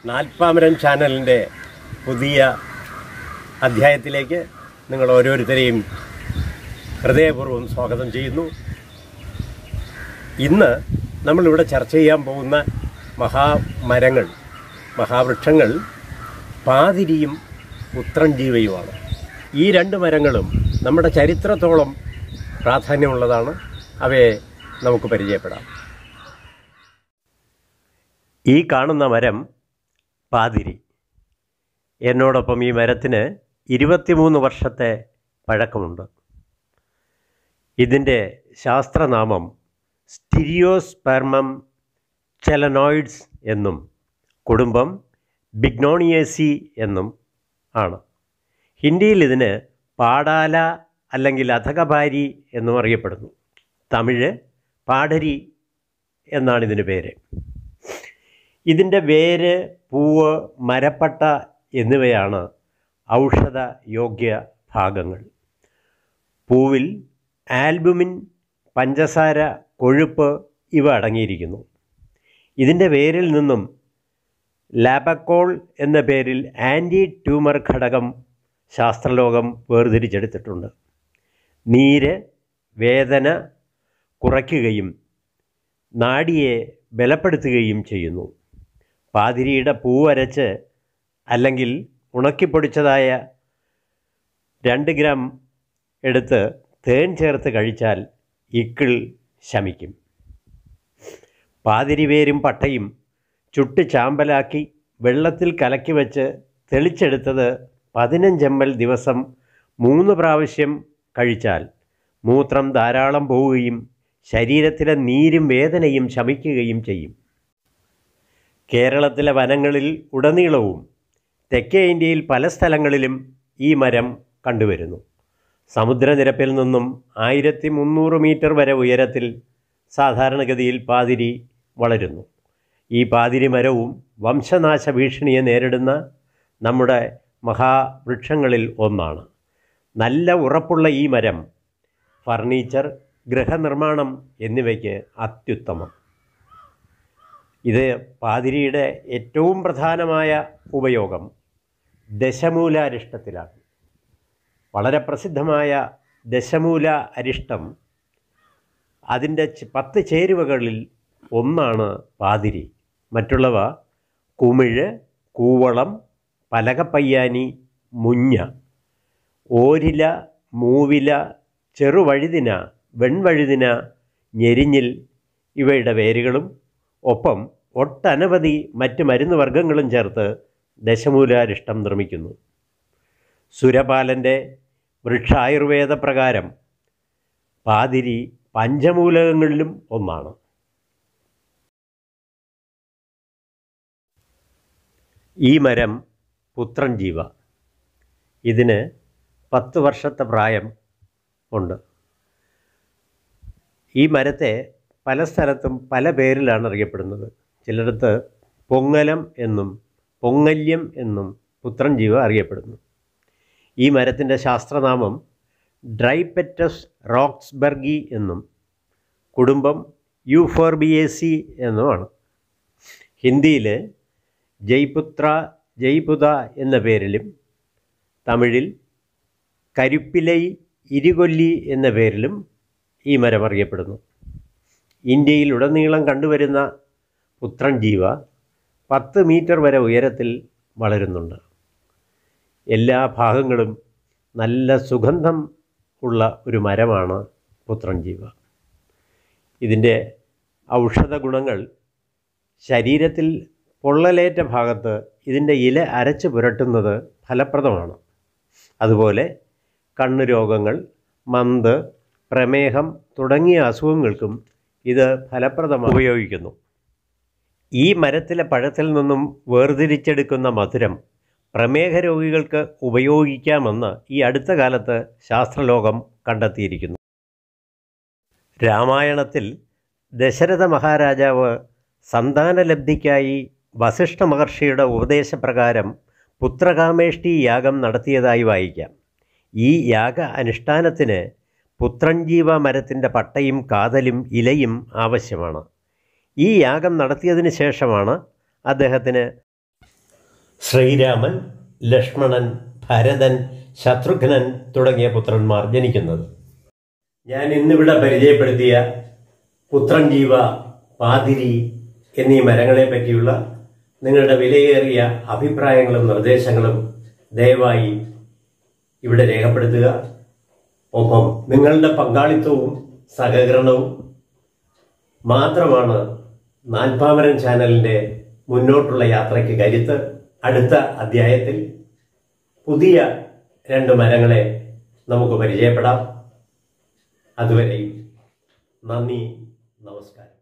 നാൽപ്പാമരം ചാനലിൻ്റെ പുതിയ അധ്യായത്തിലേക്ക് നിങ്ങൾ ഓരോരുത്തരെയും ഹൃദയപൂർവ്വം സ്വാഗതം ചെയ്യുന്നു ഇന്ന് നമ്മളിവിടെ ചർച്ച ചെയ്യാൻ പോകുന്ന മഹാമരങ്ങൾ മഹാവൃക്ഷങ്ങൾ പാതിരിയും ഉത്രഞ്ജീവയുമാണ് ഈ രണ്ട് മരങ്ങളും നമ്മുടെ ചരിത്രത്തോളം പ്രാധാന്യമുള്ളതാണ് അവയെ നമുക്ക് പരിചയപ്പെടാം ഈ കാണുന്ന മരം പാതിരി എന്നോടൊപ്പം ഈ മരത്തിന് ഇരുപത്തിമൂന്ന് വർഷത്തെ പഴക്കമുണ്ട് ഇതിൻ്റെ ശാസ്ത്രനാമം സ്റ്റിരിയോസ്പെർമം ചെലനോയിഡ്സ് എന്നും കുടുംബം ബിഗ്നോണിയേസി എന്നും ആണ് ഹിന്ദിയിൽ ഇതിന് പാടാല അല്ലെങ്കിൽ അധകഭാരി എന്നും അറിയപ്പെടുന്നു തമിഴ് പാടരി എന്നാണ് ഇതിന് പേര് ഇതിൻ്റെ വേര് പൂവ് മരപ്പട്ട എന്നിവയാണ് ഔഷധ യോഗ്യ ഭാഗങ്ങൾ പൂവിൽ ആൽബുമിൻ പഞ്ചസാര കൊഴുപ്പ് ഇവ അടങ്ങിയിരിക്കുന്നു ഇതിൻ്റെ വേരിൽ നിന്നും ലാബക്കോൾ എന്ന പേരിൽ ആൻറ്റി ട്യൂമർ ഘടകം ശാസ്ത്രലോകം വേർതിരിച്ചെടുത്തിട്ടുണ്ട് നീര് വേദന കുറയ്ക്കുകയും നാഡിയെ ബലപ്പെടുത്തുകയും ചെയ്യുന്നു പാതിരിയുടെ പൂവരച്ച് അല്ലെങ്കിൽ ഉണക്കിപ്പൊടിച്ചതായ രണ്ട് ഗ്രാം എടുത്ത് തേൻ ചേർത്ത് കഴിച്ചാൽ ഇക്കിൾ ശമിക്കും പാതിരിവേരും പട്ടയും ചുട്ട് ചാമ്പലാക്കി വെള്ളത്തിൽ കലക്കി വെച്ച് തെളിച്ചെടുത്തത് പതിനഞ്ചെമ്മൽ ദിവസം മൂന്ന് പ്രാവശ്യം കഴിച്ചാൽ മൂത്രം ധാരാളം പോവുകയും ശരീരത്തിലെ നീരും വേദനയും ശമിക്കുകയും ചെയ്യും കേരളത്തിലെ വനങ്ങളിൽ ഉടനീളവും തെക്കേ ഇന്ത്യയിൽ പല സ്ഥലങ്ങളിലും ഈ മരം കണ്ടുവരുന്നു സമുദ്രനിരപ്പിൽ നിന്നും ആയിരത്തി മുന്നൂറ് മീറ്റർ വരെ ഉയരത്തിൽ സാധാരണഗതിയിൽ പാതിരി വളരുന്നു ഈ പാതിരി മരവും വംശനാശ ഭീഷണിയെ നേരിടുന്ന നമ്മുടെ മഹാവൃക്ഷങ്ങളിൽ ഒന്നാണ് നല്ല ഉറപ്പുള്ള ഈ മരം ഫർണിച്ചർ ഗൃഹനിർമ്മാണം എന്നിവയ്ക്ക് അത്യുത്തമം ഇത് പാതിരിയുടെ ഏറ്റവും പ്രധാനമായ ഉപയോഗം ദശമൂല അരിഷ്ടത്തിലാണ് വളരെ പ്രസിദ്ധമായ ദശമൂല അരിഷ്ടം അതിൻ്റെ ച് പത്ത് ചേരുവകളിൽ ഒന്നാണ് പാതിരി മറ്റുള്ളവ കുമിഴ് കൂവളം പലകപ്പയ്യാനി മുഞ്ഞ ഓരില മൂവില ചെറുവഴുതിന വെൺവഴുതിന ഞെരിഞ്ഞിൽ ഇവയുടെ വേരുകളും ഒപ്പം ഒട്ടനവധി മറ്റ് മരുന്ന് വർഗ്ഗങ്ങളും ചേർത്ത് ദശമൂലാരിഷ്ടം നിർമ്മിക്കുന്നു സുരപാലൻ്റെ വൃക്ഷായുർവേദ പ്രകാരം പാതിരി പഞ്ചമൂലകങ്ങളിലും ഒന്നാണ് ഈ മരം പുത്രൻ ജീവ ഇതിന് പത്ത് വർഷത്തെ പ്രായം ഉണ്ട് ഈ മരത്തെ പല സ്ഥലത്തും പല പേരിലാണ് അറിയപ്പെടുന്നത് ചിലയിടത്ത് പൊങ്ങലം എന്നും പൊങ്ങല്യം എന്നും പുത്രൻ ജീവ അറിയപ്പെടുന്നു ഈ മരത്തിൻ്റെ ശാസ്ത്രനാമം ഡ്രൈപെറ്റസ് റോക്സ്ബർഗി എന്നും കുടുംബം യൂഫോർബിയേസി എന്നുമാണ് ഹിന്ദിയിൽ ജയ്പുത്ര ജയ്പുത എന്ന പേരിലും തമിഴിൽ കരുപ്പിലൈ ഇരുകൊല്ലി എന്ന പേരിലും ഈ മരം അറിയപ്പെടുന്നു ഇന്ത്യയിൽ ഉടനീളം കണ്ടുവരുന്ന പുത്രൻ ജീവ പത്ത് മീറ്റർ വരെ ഉയരത്തിൽ വളരുന്നുണ്ട് എല്ലാ ഭാഗങ്ങളും നല്ല സുഗന്ധം ഉള്ള ഒരു മരമാണ് പുത്രൻ ജീവ ഇതിൻ്റെ ഔഷധ ഗുണങ്ങൾ ശരീരത്തിൽ പൊള്ളലേറ്റ ഭാഗത്ത് ഇതിൻ്റെ ഇല അരച്ച് പുരട്ടുന്നത് ഫലപ്രദമാണ് അതുപോലെ കണ്ണു രോഗങ്ങൾ മന്ത് പ്രമേഹം തുടങ്ങിയ അസുഖങ്ങൾക്കും ഇത് ഫലപ്രദമായി ഉപയോഗിക്കുന്നു ഈ മരത്തിലെ പഴത്തിൽ നിന്നും വേർതിരിച്ചെടുക്കുന്ന മധുരം പ്രമേഹ രോഗികൾക്ക് ഉപയോഗിക്കാമെന്ന് ഈ അടുത്ത കാലത്ത് ശാസ്ത്രലോകം കണ്ടെത്തിയിരിക്കുന്നു രാമായണത്തിൽ ദശരഥ മഹാരാജാവ് സന്താനലബ്ധിക്കായി വസിഷ്ഠ മഹർഷിയുടെ ഉപദേശപ്രകാരം പുത്രകാമേഷ്ടി യാഗം നടത്തിയതായി വായിക്കാം ഈ യാഗ അനുഷ്ഠാനത്തിന് പുത്രഞ്ജീവ മരത്തിൻ്റെ പട്ടയും കാതലും ഇലയും ആവശ്യമാണ് ഈ യാഗം നടത്തിയതിന് ശേഷമാണ് അദ്ദേഹത്തിന് ശ്രീരാമൻ ലക്ഷ്മണൻ ഭരതൻ ശത്രുഘ്നൻ തുടങ്ങിയ പുത്രന്മാർ ജനിക്കുന്നത് ഞാൻ ഇന്നിവിടെ പരിചയപ്പെടുത്തിയ പുത്രൻ ജീവ പാതിരി എന്നീ മരങ്ങളെ പറ്റിയുള്ള നിങ്ങളുടെ വിലയേറിയ അഭിപ്രായങ്ങളും നിർദ്ദേശങ്ങളും ദയവായി ഇവിടെ രേഖപ്പെടുത്തുക ഒപ്പം നിങ്ങളുടെ പങ്കാളിത്തവും സഹകരണവും മാത്രമാണ് നാൽപ്പാമരൻ ചാനലിൻ്റെ മുന്നോട്ടുള്ള യാത്രയ്ക്ക് കരുത്ത് അടുത്ത അധ്യായത്തിൽ പുതിയ രണ്ട് മരങ്ങളെ നമുക്ക് പരിചയപ്പെടാം അതുവരെയും നന്ദി നമസ്കാരം